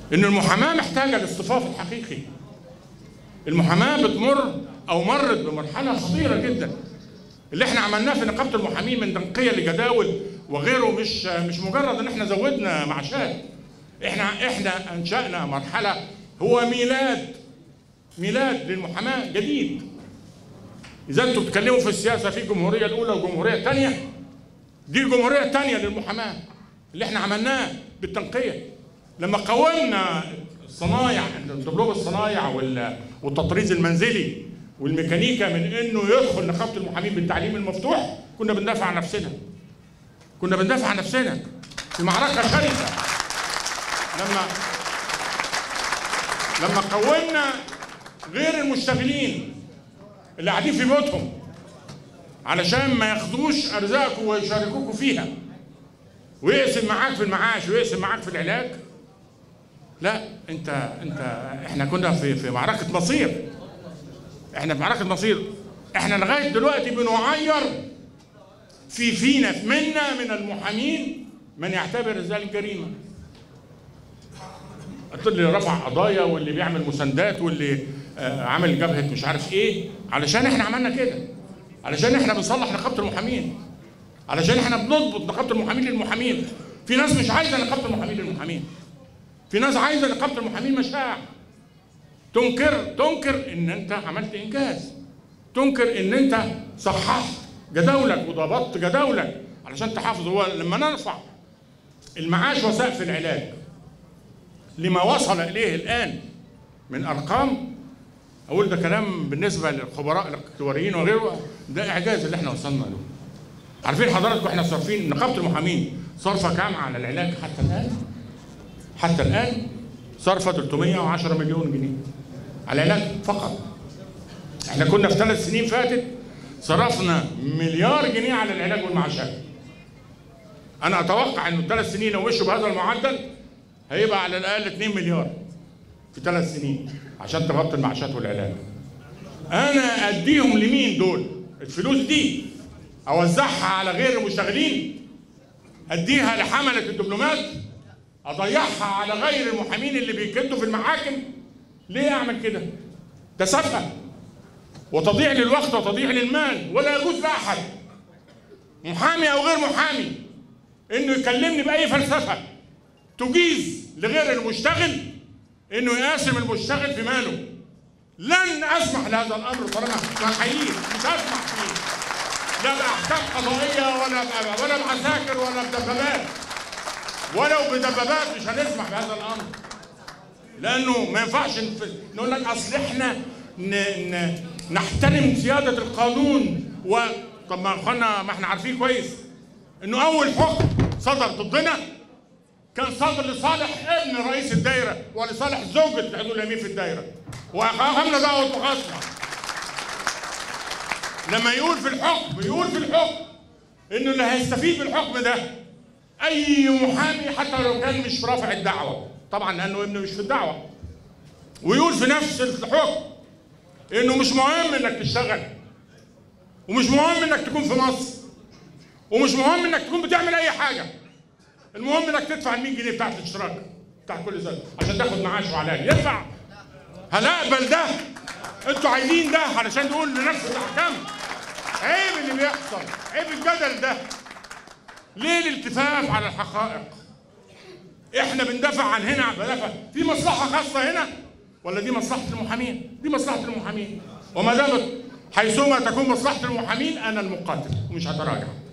ان المحاماه محتاجه الاصطفاف الحقيقي المحاماه بتمر او مرت بمرحله خطيره جدا اللي احنا عملناه في نقابه المحامين من تنقيه لجداول وغيره مش مش مجرد ان احنا زودنا معاشات احنا احنا انشانا مرحله هو ميلاد ميلاد للمحاماه جديد اذا انتم بتتكلموا في السياسه في الجمهوريه الاولى والجمهوريه الثانيه دي الجمهوريه الثانيه للمحاماه اللي احنا عملناه بالتنقيه لما قومنا الصنايع دبلوم الصنايع وال- والتطريز المنزلي والميكانيكا من انه يدخل نقابه المحامين بالتعليم المفتوح كنا بندافع عن نفسنا كنا بندافع عن نفسنا في معركه شرسه لما لما قومنا غير المشتغلين اللي قاعدين في بيوتهم علشان ما ياخدوش ارزاقكم ويشاركوكوا فيها ويقسم معاك في المعاش ويقسم معاك في العلاج لا انت انت احنا كنا في في معركه مصير احنا في معركه مصير احنا لغايه دلوقتي بنعير في فينا منا من المحامين من يعتبر ذلك جريمه اللي رفع قضايا واللي بيعمل مساندات واللي آه، عامل جبهه مش عارف ايه علشان احنا عملنا كده علشان احنا بنصلح نقابه المحامين علشان احنا بنضبط نقابه المحامين للمحامين في ناس مش عايزه نقابه المحامين للمحامين في ناس عايزه نقابه المحامين مشاع تنكر تنكر ان انت عملت انجاز تنكر ان انت صححت جداولك وضبطت جداولك علشان تحافظ هو لما نرفع المعاش وسقف العلاج لما وصل اليه الان من ارقام اقول ده كلام بالنسبه للخبراء الاقتداريين وغيره ده اعجاز اللي احنا وصلنا له عارفين حضراتكم احنا صارفين نقابه المحامين صارفه كام على العلاج حتى الان حتى الان صارفه 310 مليون جنيه على العلاج فقط احنا كنا في ثلاث سنين فاتت صرفنا مليار جنيه على العلاج والمعاشات انا اتوقع انه الثلاث سنين لو مشوا بهذا المعدل هيبقى على الاقل 2 مليار في ثلاث سنين عشان تغطي المعاشات والعلاج انا اديهم لمين دول الفلوس دي اوزعها على غير المشتغلين اديها لحمله الدبلومات اضيعها على غير المحامين اللي بيكدوا في المحاكم ليه اعمل كده ده سفه وتضييع للوقت وتضييع للمال ولا يجوز لاحد محامي او غير محامي انه يكلمني باي فلسفه تجيز لغير المشتغل انه يقاسم المشتغل في ماله لن اسمح لهذا الامر طالما بحييه مش هسمح فيه لا باحكام قضائيه ولا ب- ولا بعساكر ولا بدبابات ولو بدبابات مش هنسمح بهذا الامر لانه ما ينفعش نف- نقول لك اصل احنا ن... ن... نحترم سياده القانون و طب ما اخوانا ما احنا عارفين كويس انه اول حكم صدر ضدنا كان صدر لصالح ابن رئيس الدايره ولصالح زوجة العضو اليمين في الدايره واخذنا دعوه مخاصمه لما يقول في الحكم يقول في الحكم انه اللي هيستفيد بالحكم ده اي محامي حتى لو كان مش رافع الدعوه طبعا لانه ابنه مش في الدعوه ويقول في نفس الحكم انه مش مهم انك تشتغل ومش مهم انك تكون في مصر ومش مهم انك تكون بتعمل اي حاجه المهم انك تدفع ال 100 جنيه بتاعت الاشتراك بتاع كل سنه عشان تاخد معاش وعلاج يدفع هنقبل ده انتوا عايزين ده علشان نقول لنفس الاحكام عيب اللي بيحصل عيب الجدل ده ليه الالتفاف على الحقائق احنا بندافع عن هنا بندافع في مصلحه خاصه هنا ولا دي مصلحه المحامين دي مصلحه المحامين وما دامت حيثما تكون مصلحه المحامين انا المقاتل ومش هتراجع